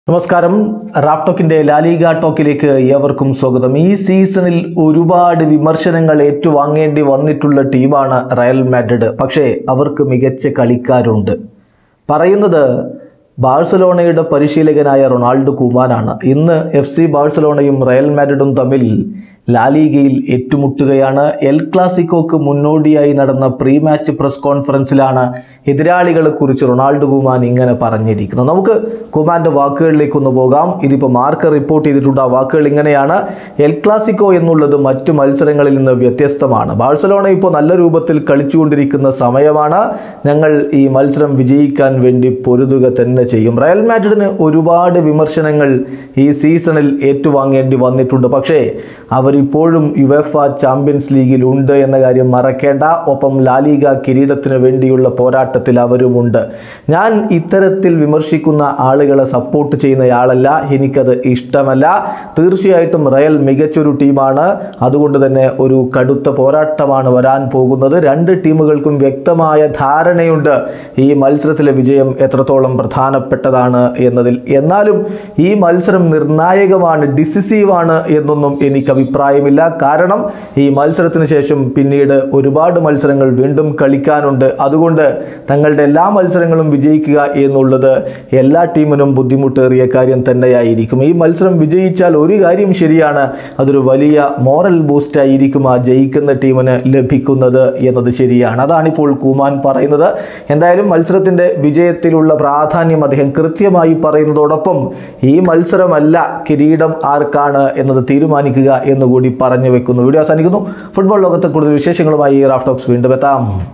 നമസ്കാരം Raf ടോക്കിന്റെ La Liga ടോക്കിലേക്ക് ഏവർക്കും സ്വാഗതം ഈ സീസണിൽ ഒരുപാട് വിമർശനങ്ങൾ ഏറ്റുവാങ്ങേണ്ടി വന്നിട്ടുള്ള ടീമാണ് റയൽ മാഡ്രിഡ് പക്ഷേ അവർക്ക് മികച്ച കളിക്കാരുണ്ട് പറയുന്നത് ബാഴ്സലോണയുടെ പരിശീലകനായ റൊണാൾഡോ കുമാനാണ് ഇന്ന് എഫ് സി ബാഴ്സലോണയും റയൽ മാഡ്രിഡും തമ്മിൽ ലാലിഗയിൽ ഏറ്റുമുട്ടുകയാണ് എൽ ക്ലാസിക്കോക്ക് മുന്നോടിയായി നടന്ന പ്രീ മാച്ച് പ്രസ് കോൺഫറൻസിലാണ് എതിരാളികളെ കുറിച്ച് റൊണാൾഡോ കുമാൻ ഇങ്ങനെ പറഞ്ഞിരിക്കുന്നത് നമുക്ക് കുമാന്റെ വാക്കുകളിലേക്ക് ഒന്ന് പോകാം ഇതിപ്പോൾ മാർക്ക് റിപ്പോർട്ട് ചെയ്തിട്ടുണ്ട് ആ വാക്കുകൾ ഇങ്ങനെയാണ് എൽ ക്ലാസിക്കോ എന്നുള്ളത് മറ്റു മത്സരങ്ങളിൽ നിന്ന് വ്യത്യസ്തമാണ് ബാഴ്സലോണ ഇപ്പോൾ നല്ല രൂപത്തിൽ കളിച്ചുകൊണ്ടിരിക്കുന്ന സമയമാണ് ഞങ്ങൾ ഈ മത്സരം വിജയിക്കാൻ വേണ്ടി പൊരുതുക തന്നെ ചെയ്യും റയൽ മാഡ്രിഡിന് ഒരുപാട് വിമർശനങ്ങൾ ഈ സീസണിൽ ഏറ്റുവാങ്ങേണ്ടി വന്നിട്ടുണ്ട് പക്ഷേ അവരിപ്പോഴും യുവഫ ചാമ്പ്യൻസ് ലീഗിൽ ഉണ്ട് എന്ന കാര്യം മറക്കേണ്ട ഒപ്പം ലാലിഗ കിരീടത്തിന് വേണ്ടിയുള്ള പോരാട്ടത്തിൽ അവരുമുണ്ട് ഞാൻ ഇത്തരത്തിൽ വിമർശിക്കുന്ന ആളുകളെ സപ്പോർട്ട് ചെയ്യുന്നയാളല്ല എനിക്കത് ഇഷ്ടമല്ല തീർച്ചയായിട്ടും റയൽ മികച്ചൊരു ടീമാണ് അതുകൊണ്ട് തന്നെ ഒരു കടുത്ത പോരാട്ടമാണ് വരാൻ പോകുന്നത് രണ്ട് ടീമുകൾക്കും വ്യക്തമായ ധാരണയുണ്ട് ഈ മത്സരത്തിലെ വിജയം എത്രത്തോളം പ്രധാനപ്പെട്ടതാണ് എന്നതിൽ എന്നാലും ഈ മത്സരം നിർണായകമാണ് ഡിസിസീവാണ് എന്നൊന്നും എനിക്ക് അഭിപ്രായമില്ല കാരണം ഈ മത്സരത്തിന് ശേഷം പിന്നീട് ഒരുപാട് മത്സരങ്ങൾ വീണ്ടും കളിക്കാനുണ്ട് അതുകൊണ്ട് തങ്ങളുടെ എല്ലാ മത്സരങ്ങളും വിജയിക്കുക എന്നുള്ളത് എല്ലാ ടീമിനും ബുദ്ധിമുട്ടേറിയ കാര്യം തന്നെയായിരിക്കും ഈ മത്സരം വിജയിച്ചാൽ ഒരു കാര്യം ശരിയാണ് അതൊരു വലിയ മോറൽ ബൂസ്റ്റ് ആയിരിക്കും ആ ജയിക്കുന്ന ടീമിന് ലഭിക്കുന്നത് എന്നത് ശരിയാണ് അതാണിപ്പോൾ കൂമാൻ പറയുന്നത് എന്തായാലും മത്സരത്തിൻ്റെ വിജയത്തിലുള്ള പ്രാധാന്യം അദ്ദേഹം കൃത്യമായി പറയുന്നതോടൊപ്പം ഈ മത്സരമല്ല കിരീടം ആർക്കാണ് എന്നത് തീരുമാനിക്കുക എന്നുകൂടി പറഞ്ഞു വെക്കുന്നു വീഡിയോ അവസാനിക്കുന്നു ഫുട്ബോൾ ലോകത്തെ കൂടുതൽ വിശേഷങ്ങളുമായി റാഫ് ടോക്സ് വീണ്ടും എത്താം